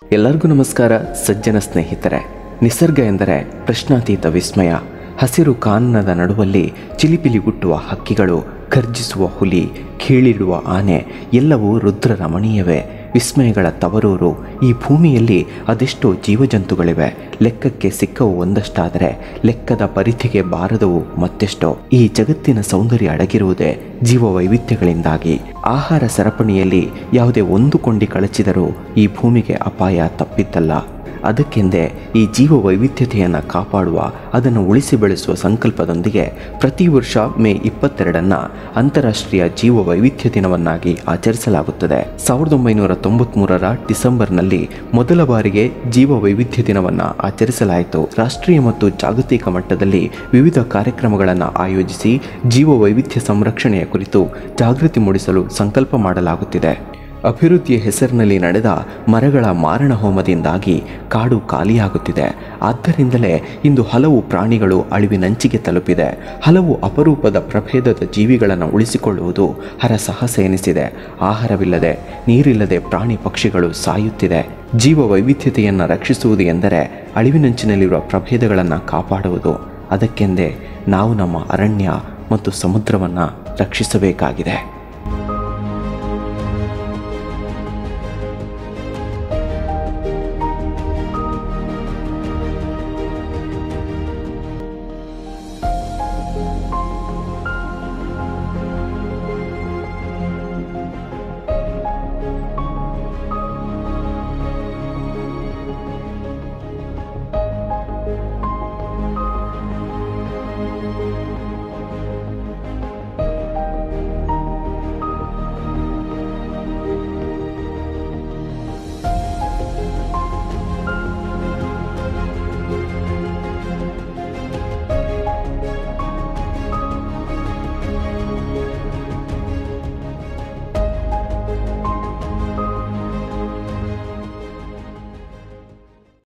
ಎಲ್ಲರಿಗೂ ನಮಸ್ಕಾರ ಸಜ್ಜನ ಸ್ನೇಹಿತರೆ ನಿಸರ್ಗ ಎಂದರೆ ಪ್ರಶ್ನಾತೀತ ವಿಸ್ಮಯ ಹಸಿರು ಕಾನನದ ನಡುವಲ್ಲಿ ಚಿಲಿಪಿಲಿಗುಟ್ಟುವ ಹಕ್ಕಿಗಳು ಖರ್ಜಿಸುವ ಹುಲಿ ಕೀಳಿಡುವ ಆನೆ ಎಲ್ಲವೂ ರುದ್ರ ರಮಣೀಯವೇ ವಿಸ್ಮಯಗಳ ತವರೂರು ಈ ಭೂಮಿಯಲ್ಲಿ ಅದೆಷ್ಟೋ ಜೀವಜಂತುಗಳಿವೆ ಲೆಕ್ಕಕ್ಕೆ ಸಿಕ್ಕವು ಒಂದಷ್ಟಾದರೆ ಲೆಕ್ಕದ ಪರಿಧಿಗೆ ಬಾರದವು ಮತ್ತೆಷ್ಟೋ ಈ ಜಗತ್ತಿನ ಸೌಂದರ್ಯ ಅಡಗಿರುವುದೇ ಜೀವ ವೈವಿಧ್ಯಗಳಿಂದಾಗಿ ಆಹಾರ ಸರಪಣಿಯಲ್ಲಿ ಯಾವುದೇ ಒಂದು ಕೊಂಡಿ ಕಳಚಿದರೂ ಈ ಭೂಮಿಗೆ ಅಪಾಯ ತಪ್ಪಿದ್ದಲ್ಲ ಅದಕ್ಕೆಂದೇ ಈ ಜೀವ ವೈವಿಧ್ಯತೆಯನ್ನು ಕಾಪಾಡುವ ಅದನ್ನು ಉಳಿಸಿ ಬೆಳೆಸುವ ಸಂಕಲ್ಪದೊಂದಿಗೆ ಪ್ರತಿ ವರ್ಷ ಮೇ ಇಪ್ಪತ್ತೆರಡನ್ನ ಅಂತಾರಾಷ್ಟ್ರೀಯ ಜೀವ ವೈವಿಧ್ಯ ದಿನವನ್ನಾಗಿ ಆಚರಿಸಲಾಗುತ್ತದೆ ಸಾವಿರದ ಒಂಬೈನೂರ ತೊಂಬತ್ಮೂರರ ಡಿಸೆಂಬರ್ನಲ್ಲಿ ಮೊದಲ ಬಾರಿಗೆ ಜೀವ ವೈವಿಧ್ಯ ದಿನವನ್ನು ಆಚರಿಸಲಾಯಿತು ರಾಷ್ಟ್ರೀಯ ಮತ್ತು ಜಾಗತಿಕ ಮಟ್ಟದಲ್ಲಿ ವಿವಿಧ ಕಾರ್ಯಕ್ರಮಗಳನ್ನು ಆಯೋಜಿಸಿ ಜೀವ ವೈವಿಧ್ಯ ಸಂರಕ್ಷಣೆಯ ಕುರಿತು ಜಾಗೃತಿ ಮೂಡಿಸಲು ಸಂಕಲ್ಪ ಮಾಡಲಾಗುತ್ತಿದೆ ಅಭಿವೃದ್ಧಿಯ ಹೆಸರಿನಲ್ಲಿ ನಡೆದ ಮರಗಳ ಮಾರಣ ಹೋಮದಿಂದಾಗಿ ಕಾಡು ಖಾಲಿಯಾಗುತ್ತಿದೆ ಆದ್ದರಿಂದಲೇ ಇಂದು ಹಲವು ಪ್ರಾಣಿಗಳು ಅಳಿವಿನಂಚಿಗೆ ತಲುಪಿದೆ ಹಲವು ಅಪರೂಪದ ಪ್ರಭೇದದ ಜೀವಿಗಳನ್ನು ಉಳಿಸಿಕೊಳ್ಳುವುದು ಹರಸಾಹಸ ಎನಿಸಿದೆ ಆಹಾರವಿಲ್ಲದೆ ನೀರಿಲ್ಲದೆ ಪ್ರಾಣಿ ಪಕ್ಷಿಗಳು ಸಾಯುತ್ತಿದೆ ಜೀವ ವೈವಿಧ್ಯತೆಯನ್ನು ರಕ್ಷಿಸುವುದು ಎಂದರೆ ಅಳಿವಿನಂಚಿನಲ್ಲಿರುವ ಪ್ರಭೇದಗಳನ್ನು ಕಾಪಾಡುವುದು ಅದಕ್ಕೆಂದೇ ನಾವು ನಮ್ಮ ಅರಣ್ಯ ಮತ್ತು ಸಮುದ್ರವನ್ನು ರಕ್ಷಿಸಬೇಕಾಗಿದೆ